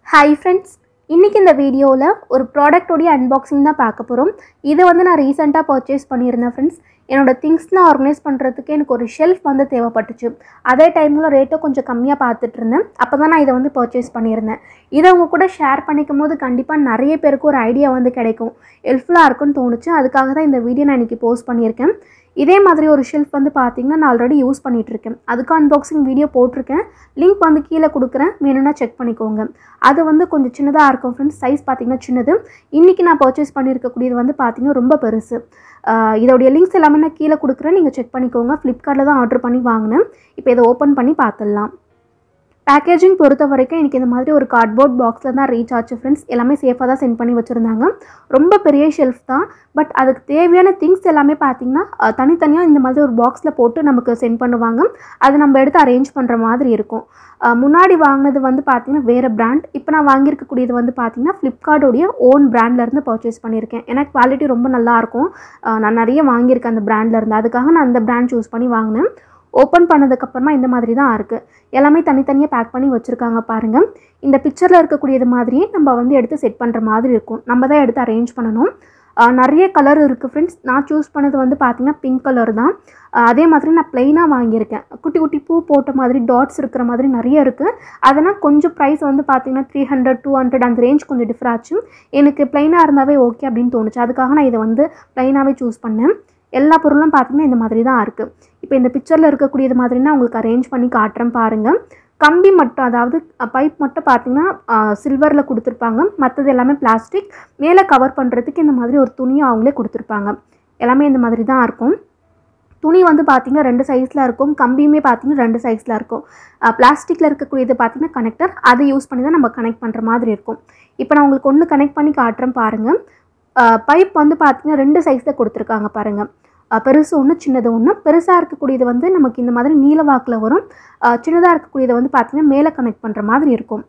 hi friends இன்றைக்கி இந்த வீடியோவில் ஒரு ப்ராடக்டோடைய அன்பாக்சிங் தான் பார்க்க போகிறோம் இது வந்து நான் ரீசெண்டாக பர்ச்சேஸ் பண்ணியிருந்தேன் ஃப்ரெண்ட்ஸ் என்னோடய திங்ஸ்லாம் ஆர்கனைஸ் பண்ணுறதுக்கு எனக்கு ஒரு ஷெல்ஃப் வந்து தேவைப்பட்டுச்சு அதே டைமில் ரேட்டும் கொஞ்சம் கம்மியாக பார்த்துட்டு இருந்தேன் அப்போ தான் நான் இதை வந்து பர்ச்சேஸ் பண்ணியிருந்தேன் இதை உங்க கூட ஷேர் பண்ணிக்கும் போது கண்டிப்பாக நிறைய பேருக்கு ஒரு ஐடியா வந்து கிடைக்கும் ஹெல்ப்ஃபுல்லாக இருக்குன்னு தோணுச்சு அதுக்காக தான் இந்த வீடியோ நான் இன்றைக்கி போஸ்ட் பண்ணியிருக்கேன் இதே மாதிரி ஒரு ஷெல்ஃப் வந்து பார்த்தீங்கன்னா நான் ஆல்ரெடி யூஸ் பண்ணிட்டு இருக்கேன் அதுக்கு அன்பாக்சிங் வீடியோ போட்டிருக்கேன் லிங்க் வந்து கீழே கொடுக்குறேன் வேணும்னா செக் பண்ணிக்கோங்க அது வந்து கொஞ்சம் சின்னதாக இருக்கும் ஃப்ரெண்ட்ஸ் சைஸ் பார்த்தீங்கன்னா சின்னது இன்றைக்கி நான் பர்ச்சேஸ் பண்ணியிருக்கக்கூடியது வந்து பார்த்தீங்கன்னா ரொம்ப பெருசு ஆஹ் இதோடைய லிங்க்ஸ் எல்லாமே நான் கீழே கொடுக்குறேன் நீங்கள் செக் பண்ணிக்கோங்க ஃப்ளிப்கார்ட்டில் தான் ஆர்டர் பண்ணி வாங்கினேன் இப்போ இதை ஓப்பன் பண்ணி பார்த்துடலாம் பேக்கேஜிங் பொறுத்த வரைக்கும் எனக்கு இந்த மாதிரி ஒரு கார்ட்போர்ட் பாக்ஸில் தான் ரீச் ஆச்சு ஃப்ரெண்ட்ஸ் எல்லாமே சேஃபாக தான் சென்ட் பண்ணி வச்சுருந்தாங்க ரொம்ப பெரிய ஷெல்ஃப் தான் பட் அதுக்கு தேவையான திங்ஸ் எல்லாமே பார்த்தீங்கன்னா அஹ், தனித்தனியாக இந்த மாதிரி ஒரு பாக்ஸில் போட்டு நமக்கு சென்ட் பண்ணுவாங்க அது நம்ம எடுத்து அரேஞ்ச் பண்ணுற மாதிரி இருக்கும் அஹ், முன்னாடி வாங்கினது வந்து பார்த்தீங்கன்னா வேறு பிராண்ட் இப்போ நான் வாங்கியிருக்கக்கூடியது வந்து பார்த்தீங்கன்னா ஃப்ளிப்கார்ட்டோடைய ஓன் பிராண்ட்லேருந்து பர்ச்சேஸ் பண்ணியிருக்கேன் ஏன்னா குவாலிட்டி ரொம்ப நல்லாயிருக்கும் நான் நிறைய வாங்கியிருக்கேன் அந்த பிராண்ட்லேருந்து அதுக்காக நான் அந்த பிராண்ட் சூஸ் பண்ணி வாங்கினேன் ஓப்பன் பண்ணதுக்கப்புறமா இந்த மாதிரி தான் இருக்குது எல்லாமே தனித்தனியாக பேக் பண்ணி வச்சுருக்காங்க பாருங்கள் இந்த பிக்சரில் இருக்கக்கூடியது மாதிரியே நம்ம வந்து எடுத்து செட் பண்ணுற மாதிரி இருக்கும் நம்ம தான் எடுத்து அரேஞ்ச் பண்ணணும் ஆஹ் நிறைய கலர் இருக்குது ஃப்ரெண்ட்ஸ் நான் சூஸ் பண்ணது வந்து பார்த்திங்கன்னா பிங்க் கலர் தான் ஆஹ் அதே மாதிரி நான் ப்ளைனாக வாங்கியிருக்கேன் குட்டி குட்டி பூ போட்ட மாதிரி டாட்ஸ் இருக்கிற மாதிரி நிறைய இருக்குது அதெல்லாம் கொஞ்சம் ப்ரைஸ் வந்து பார்த்திங்கன்னா த்ரீ ஹண்ட்ரட் டூ ஹண்ட்ரட் அந்த ரேஞ்ச் கொஞ்சம் டிஃபர் ஆச்சு எனக்கு ப்ளைனாக இருந்தாவே ஓகே அப்படின்னு தோணுச்சு அதுக்காக நான் இதை வந்து ப்ளைனாகவே சூஸ் பண்ணேன் எல்லா பொருளும் பார்த்திங்கன்னா இந்த மாதிரி தான் இருக்குது இப்போ இந்த பிக்சரில் இருக்கக்கூடியது மாதிரி நான் உங்களுக்கு அரேஞ்ச் பண்ணி காட்டுறேன் பாருங்கள் கம்பி மட்டும் அதாவது பைப் மட்டும் பார்த்தீங்கன்னா சில்வரில் கொடுத்துருப்பாங்க மற்றது எல்லாமே பிளாஸ்டிக் மேலே கவர் பண்ணுறதுக்கு இந்த மாதிரி ஒரு துணியை அவங்களே கொடுத்துருப்பாங்க எல்லாமே இந்த மாதிரி தான் இருக்கும் துணி வந்து பார்த்திங்கன்னா ரெண்டு சைஸில் இருக்கும் கம்பியுமே பார்த்திங்கன்னா ரெண்டு சைஸில் இருக்கும் பிளாஸ்டிக்கில் இருக்கக்கூடியது பார்த்திங்கன்னா கனெக்டர் அதை யூஸ் பண்ணி தான் நம்ம கனெக்ட் பண்ணுற மாதிரி இருக்கும் இப்போ நான் உங்களுக்கு ஒன்று கனெக்ட் பண்ணி காட்டுறேன் பாருங்கள் பைப் வந்து பார்த்திங்கன்னா ரெண்டு சைஸில் கொடுத்துருக்காங்க பாருங்கள் அஹ் பெருசு ஒன்று சின்னது ஒன்று பெருசாக இருக்கக்கூடியது வந்து நமக்கு இந்த மாதிரி நீல வாக்கில் வரும் சின்னதாக இருக்கக்கூடியதை வந்து பார்த்திங்கன்னா மேலே கனெக்ட் பண்ணுற மாதிரி இருக்கும்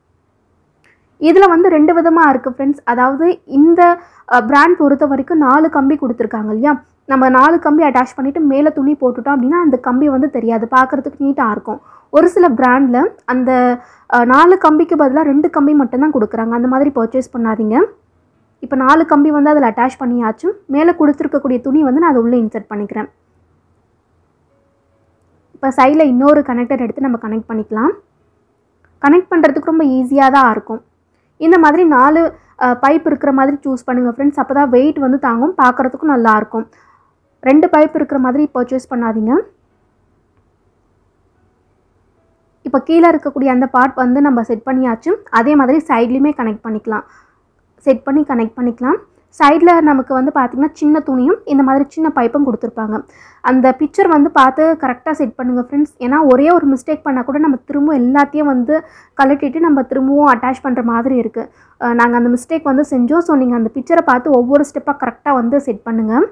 இதில் வந்து ரெண்டு விதமாக இருக்குது ஃப்ரெண்ட்ஸ் அதாவது இந்த பிராண்ட் பொறுத்த வரைக்கும் நாலு கம்பி கொடுத்துருக்காங்க இல்லையா நம்ம நாலு கம்பி அட்டாச் பண்ணிவிட்டு மேலே துணி போட்டுட்டோம் அப்படின்னா அந்த கம்பி வந்து தெரியாது பார்க்குறதுக்கு நீட்டாக இருக்கும் ஒரு சில பிராண்டில் அந்த அஹ், நாலு கம்பிக்கு பதிலாக ரெண்டு கம்பி மட்டும்தான் கொடுக்குறாங்க அந்த மாதிரி பர்ச்சேஸ் பண்ணாதீங்க இப்போ நாலு கம்பி வந்து அதில் அட்டாச் பண்ணியாச்சும் மேலே கொடுத்துருக்கக்கூடிய துணி வந்து நான் அதை உள்ளே இன்சர்ட் பண்ணிக்கிறேன் இப்போ சைடில் இன்னொரு கனெக்டர் எடுத்து நம்ம கனெக்ட் பண்ணிக்கலாம் கனெக்ட் பண்ணுறதுக்கு ரொம்ப ஈஸியாக தான் இருக்கும் இந்த மாதிரி நாலு பைப் இருக்கிற மாதிரி சூஸ் பண்ணுங்கள் ஃப்ரெண்ட்ஸ் அப்போ தான் வெயிட் வந்து தாங்கும் பார்க்குறதுக்கும் நல்லாயிருக்கும் ரெண்டு பைப் இருக்கிற மாதிரி பர்ச்சேஸ் பண்ணாதீங்க இப்போ கீழே இருக்கக்கூடிய அந்த பார்ட் வந்து நம்ம செட் பண்ணியாச்சு அதே மாதிரி சைட்லேயுமே கனெக்ட் பண்ணிக்கலாம் செட் பண்ணி கனெக்ட் பண்ணிக்கலாம் சைடில் நமக்கு வந்து பார்த்திங்கன்னா சின்ன துணியும் இந்த மாதிரி சின்ன பைப்பும் கொடுத்துருப்பாங்க அந்த பிக்சர் வந்து பார்த்து கரெக்டாக செட் பண்ணுங்கள் ஃப்ரெண்ட்ஸ் ஏன்னா ஒரே ஒரு மிஸ்டேக் பண்ணால் கூட நம்ம திரும்பவும் எல்லாத்தையும் வந்து கலட்டிட்டு நம்ம திரும்பவும் அட்டாச் பண்ணுற மாதிரி இருக்குது நாங்கள் அந்த மிஸ்டேக் வந்து செஞ்சோம் ஸோ நீங்கள் அந்த பிக்சரை பார்த்து ஒவ்வொரு ஸ்டெப்பாக கரெக்டாக வந்து செட் பண்ணுங்கள்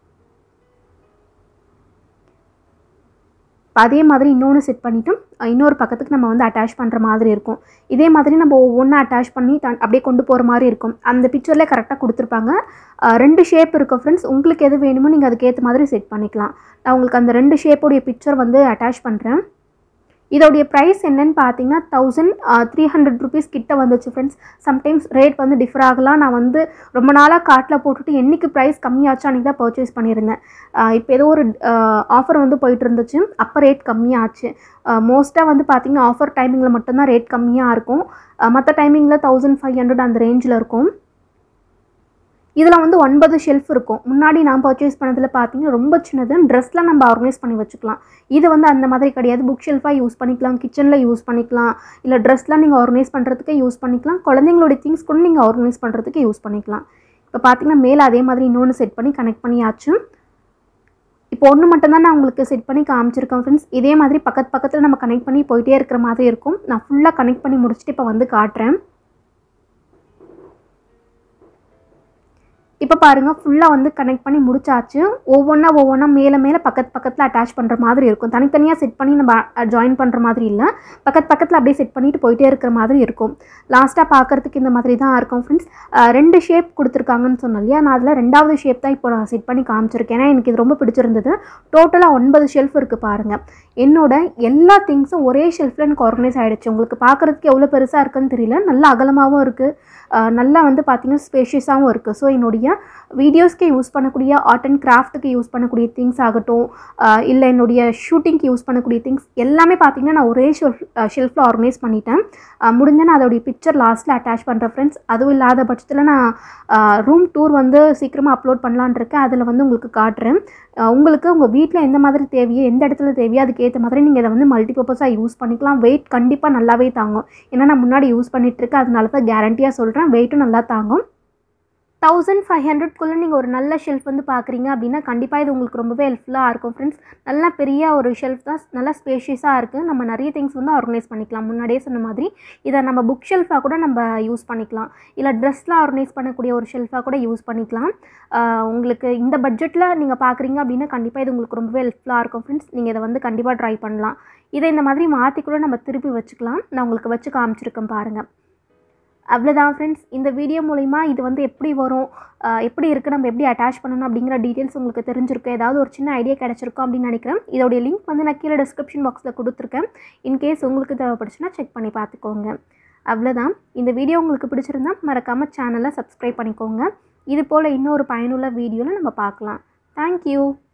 அதே மாதிரி இன்னொன்று செட் பண்ணிவிட்டு இன்னொரு பக்கத்துக்கு நம்ம வந்து அட்டாச் பண்ணுற மாதிரி இருக்கும் இதே மாதிரி நம்ம ஒவ்வொன்றா அட்டாச் பண்ணி த அப்படியே கொண்டு போகிற மாதிரி இருக்கும் அந்த பிக்சரில் கரெக்டாக கொடுத்துருப்பாங்க அஹ் ரெண்டு ஷேப் இருக்கும் ஃப்ரெண்ட்ஸ் உங்களுக்கு எது வேணுமோ நீங்கள் அதுக்கேற்ற மாதிரி செட் பண்ணிக்கலாம் நான் உங்களுக்கு அந்த ரெண்டு ஷேப்போடைய பிக்சர் வந்து அட்டாச் பண்ணுறேன் இதோடைய ப்ரைஸ் என்னன்னு பார்த்தீங்கன்னா தௌசண்ட் த்ரீ ஹண்ட்ரட் ருபீஸ் கிட்ட வந்துச்சு ஃப்ரெண்ட்ஸ் சம்டைம்ஸ் ரேட் வந்து டிஃபர் ஆகலாம் நான் வந்து ரொம்ப நாளாக கார்ட்டில் போட்டுட்டு என்றைக்கு ப்ரைஸ் கம்மியாச்சோ அன்றைக்கி தான் பர்ச்சேஸ் பண்ணியிருந்தேன் இப்போ ஏதோ ஒரு ஆஃபர் வந்து போயிட்டு இருந்துச்சு அப்போ ரேட் கம்மியாச்சு மோஸ்ட்டாக வந்து பார்த்திங்கன்னா ஆஃபர் டைமிங்கில் மட்டும்தான் ரேட் கம்மியாக இருக்கும் மற்ற டைமிங்கில் தௌசண்ட் ஃபைவ் ஹண்ட்ரட் அந்த ரேஞ்சில் இருக்கும் இதில் வந்து ஒன்பது ஷெல்ஃப் இருக்கும் முன்னாடி நான் பர்ச்சேஸ் பண்ணதில் பார்த்தீங்கன்னா ரொம்ப சின்னது ட்ரெஸ்லாம் நம்ம ஆர்கனைஸ் பண்ணி வச்சுக்கலாம் இது வந்து அந்த மாதிரி கிடையாது புக் ஷெல்ஃபாக யூஸ் பண்ணிக்கலாம் கிச்சனில் யூஸ் பண்ணிக்கலாம் இல்லை ட்ரெஸ்லாம் நீங்கள் ஆர்கனைஸ் பண்ணுறதுக்கு யூஸ் பண்ணிக்கலாம் குழந்தைங்களோட திங்ஸ் கூட நீங்கள் ஆர்கனைஸ் பண்ணுறதுக்கு யூஸ் பண்ணிக்கலாம் இப்போ பார்த்தீங்கன்னா மேலே அதே மாதிரி இன்னொன்று செட் பண்ணி கனெக்ட் பண்ணியாச்சு இப்போ ஒன்று மட்டும்தான் நான் உங்களுக்கு செட் பண்ணி காமிச்சிருக்கேன் ஃப்ரெண்ட்ஸ் இதே மாதிரி பக்கத்து பக்கத்தில் நம்ம கனெக்ட் பண்ணி போயிட்டே இருக்கிற மாதிரி இருக்கும் நான் ஃபுல்லாக கனெக்ட் பண்ணி முடிச்சுட்டு இப்போ வந்து காட்டுறேன் இப்போ பாருங்கள் ஃபுல்லாக வந்து கனெக்ட் பண்ணி முடிச்சாச்சு ஒவ்வொன்றா ஒவ்வொன்றா மேலே மேலே பக்கத்து பக்கத்தில் அட்டாச் பண்ணுற மாதிரி இருக்கும் தனித்தனியாக செட் பண்ணி நம்ம ஜாயின் பண்ணுற மாதிரி இல்லை பக்கத்து பக்கத்தில் அப்படியே செட் பண்ணிட்டு போயிட்டே இருக்கிற மாதிரி இருக்கும் லாஸ்ட்டாக பார்க்குறதுக்கு இந்த மாதிரி தான் இருக்கும் ஃப்ரெண்ட்ஸ் ரெண்டு ஷேப் கொடுத்துருக்காங்கன்னு சொன்னோம் இல்லையா நான் அதில் ரெண்டாவது ஷேப் தான் இப்போ நான் செட் பண்ணி காமிச்சிருக்கேன் ஏன்னா எனக்கு இது ரொம்ப பிடிச்சிருந்தது டோட்டலாக ஒன்பது ஷெல்ஃப் இருக்குது பாருங்கள் என்னோட எல்லா திங்ஸும் ஒரே ஷெல்ஃபில் எனக்கு ஆர்கனைஸ் ஆகிடுச்சு உங்களுக்கு பார்க்குறதுக்கு எவ்வளோ பெருசாக இருக்குன்னு தெரியல நல்லா அகலமாகவும் இருக்குது நல்லா வந்து பார்த்திங்கன்னா ஸ்பேஷியஸாகவும் இருக்குது ஸோ என்னுடைய வீடியோஸ்க்கு யூஸ் பண்ணக்கூடிய ஆர்ட் அண்ட் கிராஃப்ட்டுக்கு யூஸ் பண்ணக்கூடிய திங்ஸ் ஆகட்டும் இல்லை என்னுடைய ஷூட்டிங்க்கு யூஸ் பண்ணக்கூடிய திங்ஸ் எல்லாமே பார்த்திங்கன்னா நான் ஒரே ஷெல்ஃப் ஷெல்ஃபில் ஆர்கனைஸ் பண்ணிட்டேன் முடிஞ்ச நான் அதோடைய பிக்சர் லாஸ்ட்டில் அட்டாச் பண்ணுறேன் ஃப்ரெண்ட்ஸ் அதுவும் இல்லாத பட்சத்தில் நான் ரூம் டூர் வந்து சீக்கிரமாக அப்லோட் பண்ணலான் இருக்கேன் அதில் வந்து உங்களுக்கு காட்டுறேன் உங்களுக்கு உங்கள் வீட்டில் எந்த மாதிரி தேவையோ எந்த இடத்துல தேவையோ அதுக்கேற்ற மாதிரி நீங்கள் இதை வந்து மல்டிபர்பஸாக யூஸ் பண்ணிக்கலாம் வெயிட் கண்டிப்பாக நல்லாவே தாங்கும் ஏன்னா நான் முன்னாடி யூஸ் பண்ணிகிட்ருக்கேன் அதனால தான் கேரண்டியாக சொல்கிறேன் வெயிட்டும் நல்லா தாங்கும் தௌசண்ட் ஃபைவ் ஹண்ட்ரட்குள்ளே நீங்கள் ஒரு நல்ல ஷெல்ஃப் வந்து பார்க்குறீங்க அப்படின்னா கண்டிப்பாக இது உங்களுக்கு ரொம்பவே ஹெல்ப்ஃபுல்லாக இருக்கும் ஃப்ரெண்ட்ஸ் நல்லா பெரிய ஒரு ஷெல்ஃப் தான் நல்லா ஸ்பேஷியஸாக இருக்குது நம்ம நிறைய திங்ஸ் வந்து ஆர்கனைஸ் பண்ணிக்கலாம் முன்னாடியே சொன்ன மாதிரி இதை நம்ம புக் ஷெல்ஃபாக கூட நம்ம யூஸ் பண்ணிக்கலாம் இல்லை ட்ரெஸ்லாம் ஆர்கனைஸ் பண்ணக்கூடிய ஒரு ஷெல்ஃபாக கூட யூஸ் பண்ணிக்கலாம் உங்களுக்கு இந்த பட்ஜெட்டில் நீங்கள் பார்க்குறீங்க அப்படின்னா கண்டிப்பாக இது உங்களுக்கு ரொம்பவே ஹெல்ப்ஃபுல்லாக இருக்கும் ஃப்ரெண்ட்ஸ் நீங்கள் இதை வந்து கண்டிப்பாக ட்ரை பண்ணலாம் இதை இந்த மாதிரி மாற்றி கூட நம்ம திருப்பி வச்சுக்கலாம் நான் உங்களுக்கு வச்சு காமிச்சிருக்கேன் பாருங்கள் அவ்வளோதான் ஃப்ரெண்ட்ஸ் இந்த வீடியோ மூலிமா இது வந்து எப்படி வரும் எப்படி இருக்குது நம்ம எப்படி அட்டாச் பண்ணணும் அப்படிங்கிற டீட்டெயில்ஸ் உங்களுக்கு தெரிஞ்சிருக்கும் ஏதாவது ஒரு சின்ன ஐடியா கிடச்சிருக்கும் அப்படின்னு நினைக்கிறேன் இதோடைய லிங்க் வந்து நான் கீழே டிஸ்கிரிப்ஷன் பாக்ஸில் கொடுத்துருக்கேன் இன்கேஸ் உங்களுக்கு தேவைப்படுச்சுன்னா செக் பண்ணி பார்த்துக்கோங்க அவ்வளோதான் இந்த வீடியோ உங்களுக்கு பிடிச்சிருந்தா மறக்காமல் சேனலை சப்ஸ்கிரைப் பண்ணிக்கோங்க இது போல் இன்னொரு பயனுள்ள வீடியோவில் நம்ம பார்க்கலாம் தேங்க்யூ